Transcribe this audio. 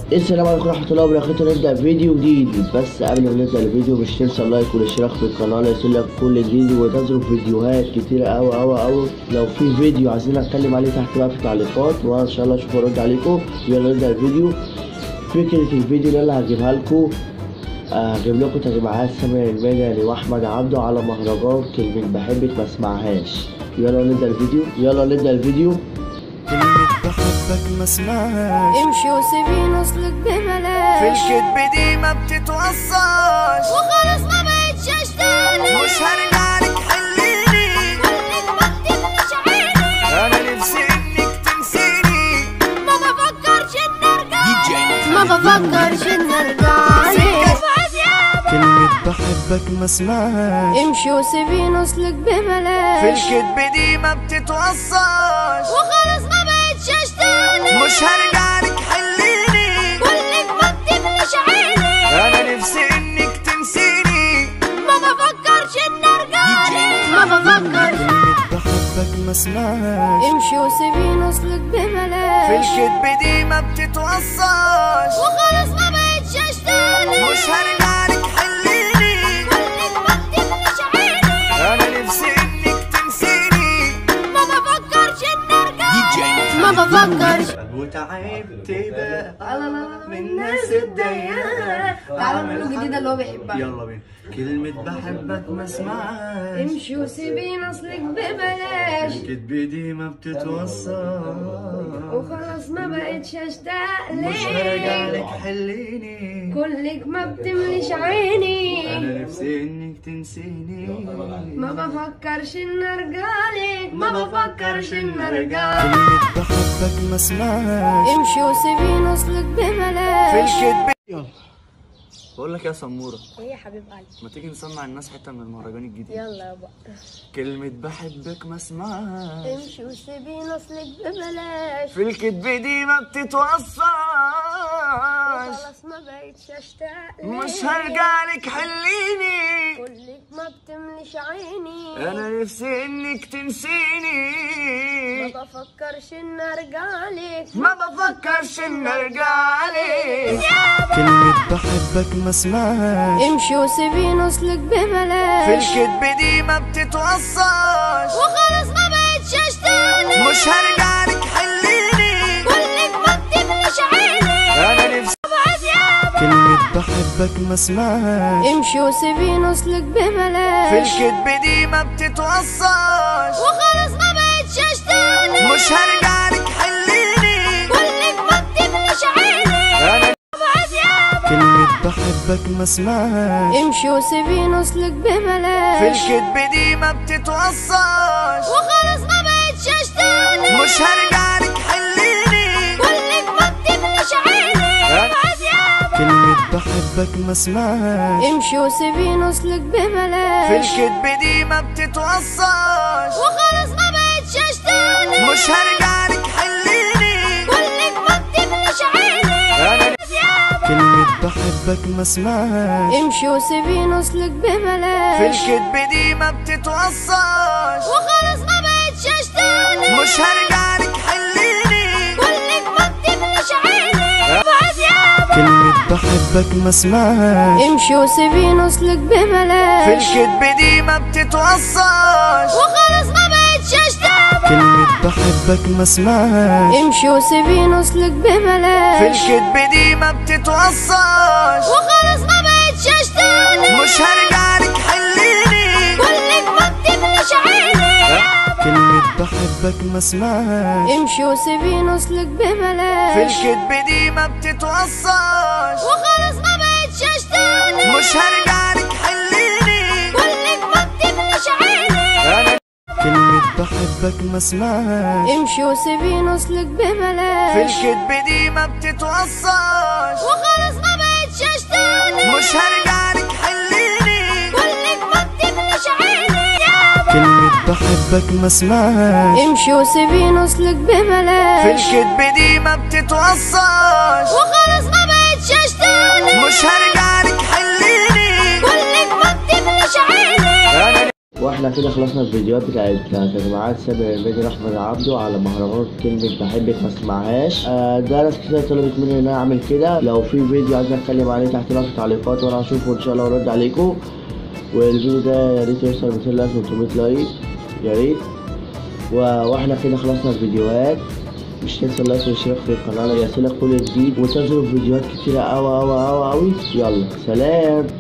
السلام عليكم ورحمة الله وبركاته نبدأ فيديو جديد بس قبل ما نبدأ الفيديو مش تنسى اللايك والاشتراك في القناة ليصلك كل جديد وتنزلوا فيديوهات كتيرة أوي أوي أوي لو في فيديو عايزين أتكلم عليه تحت بقى في التعليقات وأنا إن شاء الله أشوف أرد عليكم يلا نبدأ الفيديو فكرة الفيديو اللي أنا هجيبها لكم هجيب لكم تجمعات سامر المدني وأحمد عبده على مهرجان كلمة بحبك ما اسمعهاش يلا نبدأ الفيديو يلا نبدأ الفيديو كلمة بحبك ما اسمعهاش امشي وسيبيني اصلك في ببلاش الكدب دي ما بتتوصاش وخلاص ما بقتش اشتغل مش هرجع لك حليني انك ما بتملش عيني انا نفسي انك تنسيني ما بفكرش ان ارجع ما بفكرش ان ارجع لك كلمة بحبك ما اسمعهاش امشي وسيبيني اصلك في ببلاش الكدب دي ما بتتوصاش وخلاص ما بقتش اشتغل مش هرجع لك حليني انك ما بتملش عيني انا نفسي انك تنسيني ما بفكرش ان ارجع لك ما بفكرش كلمة بحبك ما اسمعهاش امشي وسيبيني اصلك في ببلاش الكدب دي ما بتتوصاش وخلاص ما بقتش اشتغل مش هرجع لك حليني انك ما بتملش عيني انا نفسي انك تنسيني ما بفكرش ان ارجع ما بفكرش وتعبت بقى من الناس الضيقة تعالوا نعمله الجديدة اللي هو بيحبها يلا بينا كلمة بحبك ما اسمعهاش امشي وسيبيني اصلك ببلاش الكدب دي ما بتتوصل وخلاص ما بقتش اشتاق مش هرجع لك لك حليني كلك ما بتمليش عيني انا نفسي انك تنسيني ما بفكرش ان ارجع لك ما بفكرش ان ارجع كلمة بحبك ما اسمعهاش امشي وسيبيني اصلك في ببلاش الكدب يلا بقول لك يا سمورة ايه يا حبيب قلبي ما تيجي نسمع الناس حتة من المهرجان الجديد يلا يابا كلمة بحبك ما اسمعهاش امشي وسيبيني اصلك ببلاش في الكدب دي ما بتتوصاش خلاص ما بقتش اشتاق لك مش هرجع لك حليني كلك ما بتمليش عيني انا نفسي انك تنسيني ما بفكرش ان ارجع لك ما بفكرش ان ارجع لك كلمة بحبك ما اسمعهاش امشي وسيبيني اصلك في ببلاش الكدب دي ما بتتوصاش وخلاص ما بقتش اشتاق مش هرجع لك حليني كلك ما بتمليش عيني انا نفسي كلمة بحبك ما اسمعهاش امشي وسيبيني اصلك في ببلاش الكدب دي ما بتتوصاش وخلاص ما بقتش اشتاق مش هرجع لك حليني كلك ما بتمليش عيني انا كلمة بحبك ما اسمعهاش امشي وسيبيني اصلك في ببلاش الكدب دي ما بتتوصاش وخلاص ما بقتش اشتاق مش هرجع لك حليني كلك ما بتمليش عيني كلمة بحبك ما اسمعهاش امشي وسيبيني اصلك في ببلاش الكدب دي ما بتتوصاش وخلاص ما بقتش اشتاق مش هرجع لك حليني كلك ما بتمليش عيني انا كلمة بحبك ما اسمعهاش امشي وسيبيني اصلك في ببلاش الكدب دي ما بتتوصاش وخلاص ما بقتش اشتاق مش هرجع لك حليني كلك ما بتمليش عيني كلمة بحبك ما اسمعهاش امشي وسيبيني اصلك في ببلاش الكدب دي ما بتتوصاش وخلاص ما بقتش اشتاق كلمة بحبك ما اسمعهاش امشي وسيبيني اصلك في ببلاش الكدب دي ما بتتوصاش وخلاص ما بقتش اشتاق مش هرجع لك حليني كلك ما بتمليش عيني كلمة بحبك ما اسمعهاش امشي وسيبيني اصلك في ببلاش الكدب دي ما بتتوصاش وخلاص ما بقتش اشتاق مش هرجع لك حليني كلك ما بتمليش عيني كلمة بحبك ما اسمعهاش امشي وسيبيني اصلك في ببلاش الكدب دي ما بتتوصاش وخلاص ما بقتش اشتاق مش هرجع لك حليني كلك ما بتمليش عيني كلمة بحبك ما اسمعهاش امشي وسيبيني اصلك في ببلاش الكدب دي ما بتتوصاش وخلاص ما بقتش اشتاق مش هرجع لك حليني كلك ما بتمليش عيني انا واحنا كده خلصنا الفيديوهات بتاعت تجمعات سامر الميدي احمد عبده على مهرجان كلمة بحبك ما اسمعهاش آه ده ناس كتير طلبت مني ان انا اعمل كده لو في فيديو عايز اتكلم عليه تحت بقى في التعليقات وانا هشوفه ان شاء الله وارد عليكم والفيديو ده يا ريت يوصل 200 لايك و 300 لايك يا ريت و- واحنا كده خلصنا الفيديوهات مش تنسى اللايك والاشتراك في القناة ليصلك كل جديد وتنزلوا فيديوهات كتيرة أوي أوي أوي أوي يلا سلام